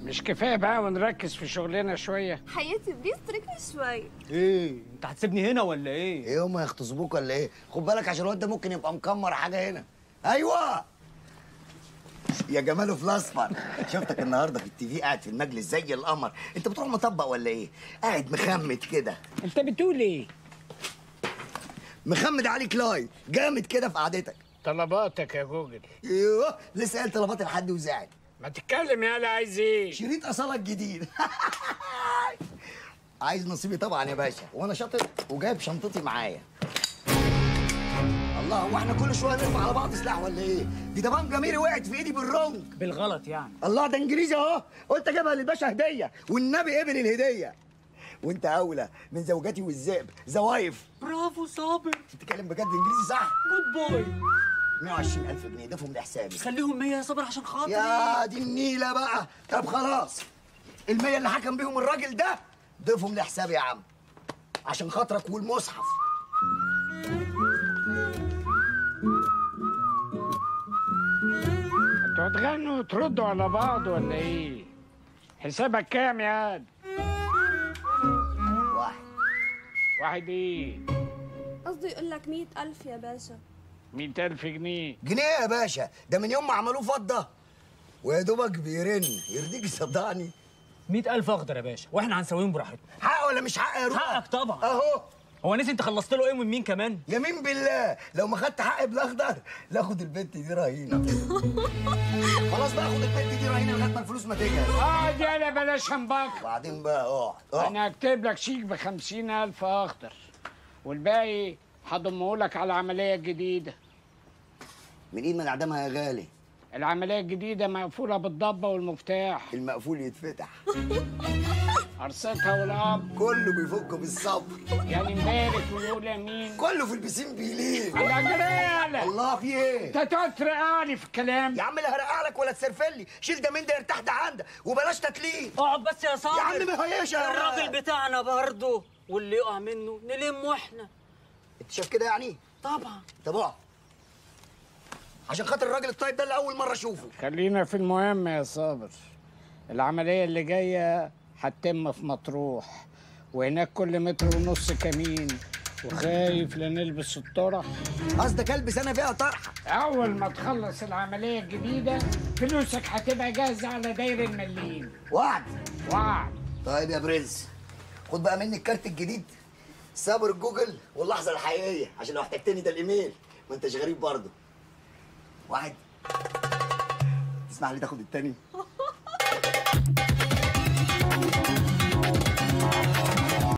مش كفايه بقى ونركز في شغلنا شويه حياتي بليز اتركني شوي ايه انت هتسيبني هنا ولا ايه ايه هما يغتصبوك ولا ايه خد بالك عشان الواد ده ممكن يبقى مكمر حاجه هنا ايوه يا جماله في الاصفر شفتك النهارده في التي في قاعد في المجلس زي القمر انت بتروح مطبق ولا ايه قاعد مخمد كده انت بتقول ايه مخمد عليك لاي جامد كده في قعدتك طلباتك يا جوجل ايوه لسه قال طلبات لحد وزعل ما تتكلم يا عايز ايه شريط اصالة الجديد عايز نصيبي طبعا يا باشا وانا شاطر وجايب شنطتي معايا الله هو احنا كل شويه نرفع على بعض سلاح ولا ايه دي طبعا جميري وقعت في ايدي بالرنج بالغلط يعني الله ده انجليزي اهو قلت اجيبها للباشا هديه والنبي قبل الهديه وانت اولى من زوجتي والذئب زوايف برافو صابر بتتكلم بجد انجليزي صح جود بوي 120000 جنيه ضيفهم لحسابي خليهم 100 يا صابر عشان خاطري يا دي النيله بقى طب خلاص المية اللي حكم بيهم الراجل ده ضيفهم لحسابي يا عم عشان خاطرك والمصحف انتوا هتغنوا وتردوا على بعض ولا ايه حسابك كام يا عاد واحد واحد ايه قصده يقول لك مئة ألف يا باشا مئة ألف جنيه جنيه يا باشا ده من يوم ما عملوه فضه ويا دوبك بيرن يرضيك صدقني 100000 اخضر يا باشا واحنا هنسويهم براحتنا حق ولا مش حق يا روح حقك طبعا اهو هو نسي انت خلصت له ايه ومن مين كمان يمين بالله لو ما خدت حقي بالاخضر لاخد البنت دي رهينه خلاص بقى خد البنت دي رهينه لغايه ما الفلوس ما تجهز اقعد يالا بلاش همبك وبعدين بقى اقعد اقعد انا هكتب لك شيك بخمسين ألف أخضر والباقي هضمه لك على العملية الجديدة من ايد من اعدامها يا غالي العملية الجديدة مقفولة بالضبة والمفتاح المقفول يتفتح قرصتها والأب كله بيفك بالصبر يعني مبارك ونقول امين كله في البسين بيليه على جرالة الله في ايه انت تقعد ترقعني في الكلام يا عم لا هرقع لك ولا تسرفلي شيل ده من ده يرتاح ده عندك وبلاش تكليف اقعد بس يا صابر يا عم ما هياش يا الراجل بتاعنا برضه واللي يقع منه نلمه احنا انت شايف كده يعني طبعا طب اقعد عشان خاطر الراجل الطيب ده اللي اول مره اشوفه خلينا في المهم يا صابر العملية اللي جاية هتتم في مطروح وهناك كل متر ونص كمين وخايف لا نلبس الطرح قصدك البس انا فيها طرحه أول ما تخلص العملية الجديدة فلوسك هتبقى جاهزة على داير المليين وعد وعد طيب يا برنس خد بقى مني الكارت الجديد صبر جوجل واللحظه الحقيقيه عشان لو احتجتني ده الايميل ما انتش غريب برضه واحد تسمح لي تاخد التاني